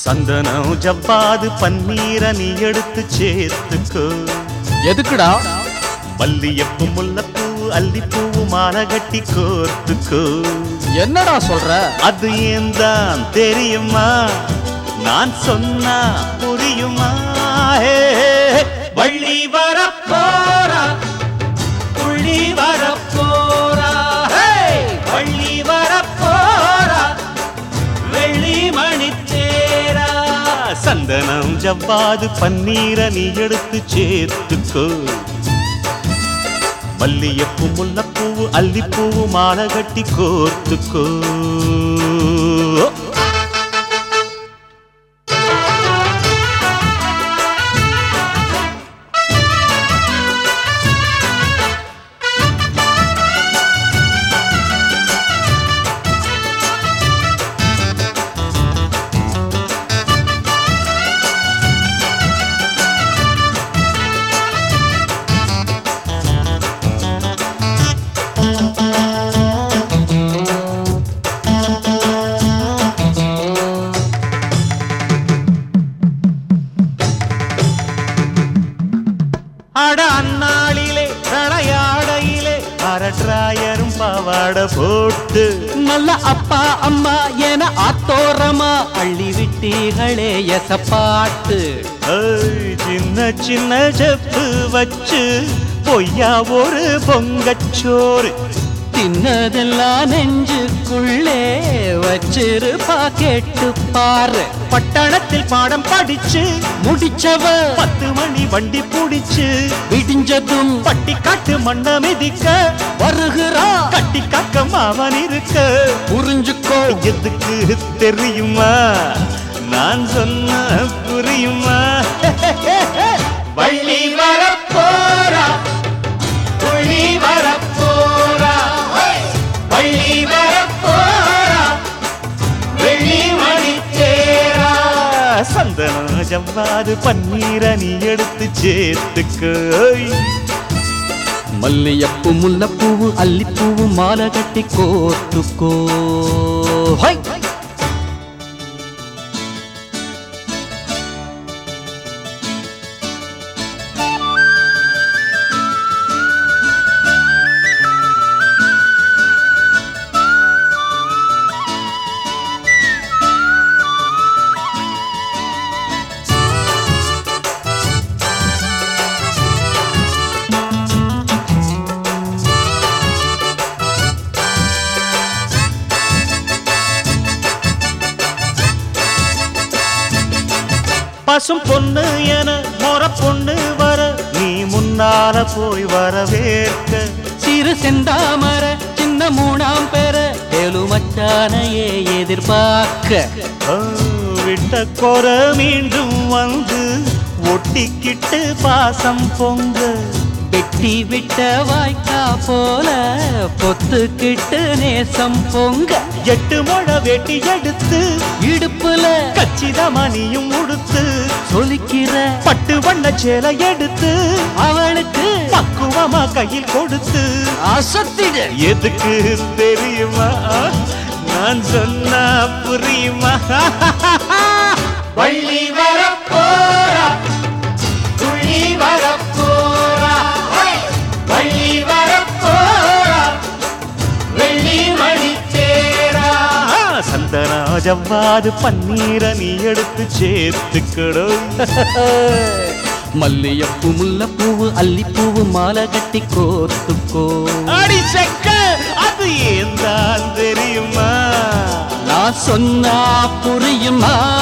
சந்தனம் ஜவ்வாது பன்னீர நீ எடுத்து சேர்த்துக்கோ எதுக்குடா மல்லியப்பூ முல்லப்பூ அல்லிப்பூ மாலை கட்டி கோர்த்துக்கோ என்னடா சொல்ற அது ஏன் தான் தெரியுமா நான் சொன்னா புரியுமா ஹே, ஹே, ஹே. வள்ளி வரப்போரா புள்ளி வரப்போரா ஹே! வள்ளி வரப்போரா வெள்ளி மணி தேரா சந்தனம் ஜவ்வாது பன்னீர நீ எடுத்து சேர்த்துக்கோ மல்லியப்பூ முல்லப்பூ அல்லிப்பூ மாலை கட்டி கோர்த்துக்கோ அட அந்நாளிலே விளையாடையிலே அரட்ராயரும் பாவாடை போட்டு நல்ல அப்பா அம்மா என ஆத்தோரமா அள்ளி விட்டீர்களே எசப்பாட்டு ஏய், சின்ன சின்ன செப்பு வச்சு பொய்யா ஒரு பொங்கச்சோறு தின்னதெல்லாம் நெஞ்சுக்குள்ளே வச்சிருப்பா கேட்டு பாரு பட்டணத்தில் பாடம் படிச்சு முடிச்சவ பத்து மணி வண்டி புடிச்சு விடிஞ்சதும் பட்டி காட்டு மண்ண மிதிக்க வருகிறா கட்டி காக்கம் அவன் இருக்க புரிஞ்சுக்கோ எதுக்கு தெரியுமா நான் சொன்ன புரியுமா வள்ளி வரப்போரா புள்ளி வரப்போரா வள்ளி வரப்போரா வெள்ளி மணி தேரா சந்தன ஜவ்வாது பன்னீர நீ எடுத்து சேர்த்துக்கோ மல்லியப்பூ முல்லப்பூவு அல்லிப்பூவு மாலை கட்டி கோத்துக்கோ ஹை! பசும் பொண்ணு என மொற பொண்ணு வர நீ முன்னால போய் வரவேற்க சிறு செந்தாமர சின்ன மூணாம் பெற மச்சானையே எதிர்பார்க்க ஆ, விட்ட கொர மீண்டும் வந்து ஒட்டிக்கிட்டு பாசம் பொங்க வெட்டி விட்ட வாய்க்கா போல பொத்துக்கிட்டு நேசம் பொங்க எட்டு முழ வெட்டி எடுத்து இடுப்புல கச்சிதமா நீயும் உடுத்து சொலிக்கிற பட்டு வண்ண சேலை எடுத்து அவளுக்கு பக்குவமா கையில் கொடுத்து அசத்திடு எதுக்கு தெரியுமா நான் சொன்னா புரியுமா வள்ளி வரப்போரா துள்ளி வரப்போரா வள்ளி வரப்போரா வெள்ளி மணி தேரா சந்தனா ஜவ்வாது பன்னீர நீ எடுத்து சேர்த்துக்கணும் மல்லியப்பூ முல்லப்பூவு அல்லிப்பூவு மாலை கட்டி கோத்துக்கோ அடி செக்க அது ஏன் தான் தெரியுமா நான் சொன்னா புரியுமா